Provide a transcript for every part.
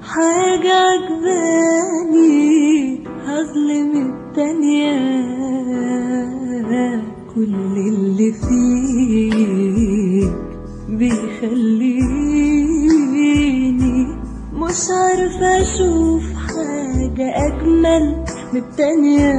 حاجة عجباني هظلم التانية كل اللي فيك بيخليني مش عارفة أشوف حاجة أجمل من التانية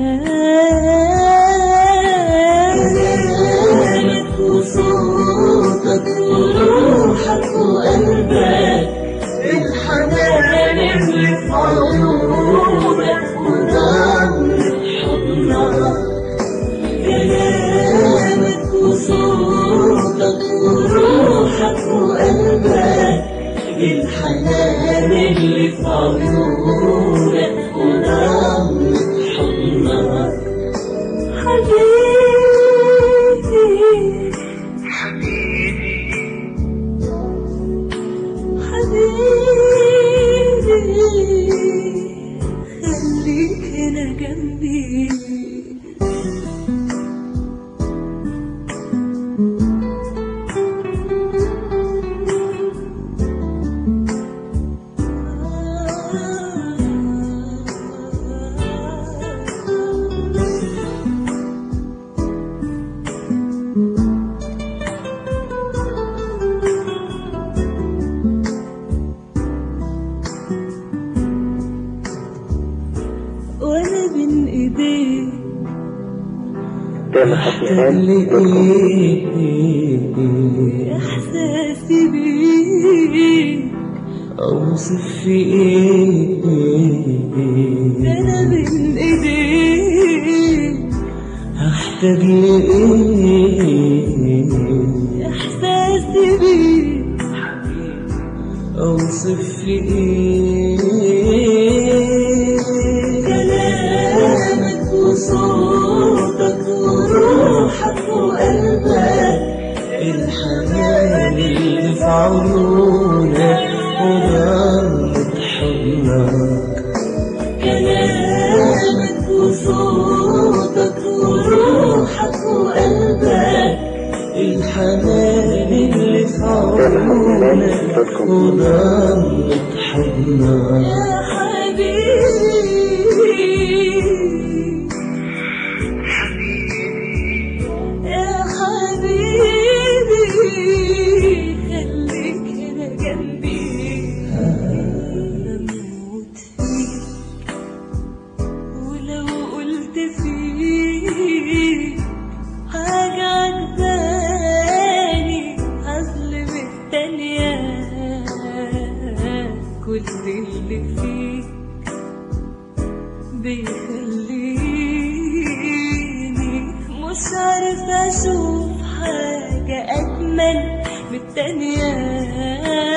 كلامك وصوتك وروحك وقلبك الحنان اللي في عيونك ونعمة حضنك كلامك وصوتك وروحك وقلبك الحنان اللي في عيونك ونعمة حضنك حبيبي حبيبي خليك هنا جنبي وانا بين ايديك تامر حسني احساسي بيك أوصف في إيه انا بين ايديك أحتاج لإيه احساسي بيك أوصف في إيه كلامك وصوتك وروحك وقلبك الحنان اللي في عيونك وضمة حضنك كلامك وصوتك وروحك وقلبك الحنان اللي في عيونك وضمة حضنك يا حبيبي يا حبيبي خليك هنا جنبي بموت فيك ولو قلت فيك حاجة عجباني هظلم التانية كل اللي فيك بيخليني مش عارفة أشوف حاجة أجمل من التانية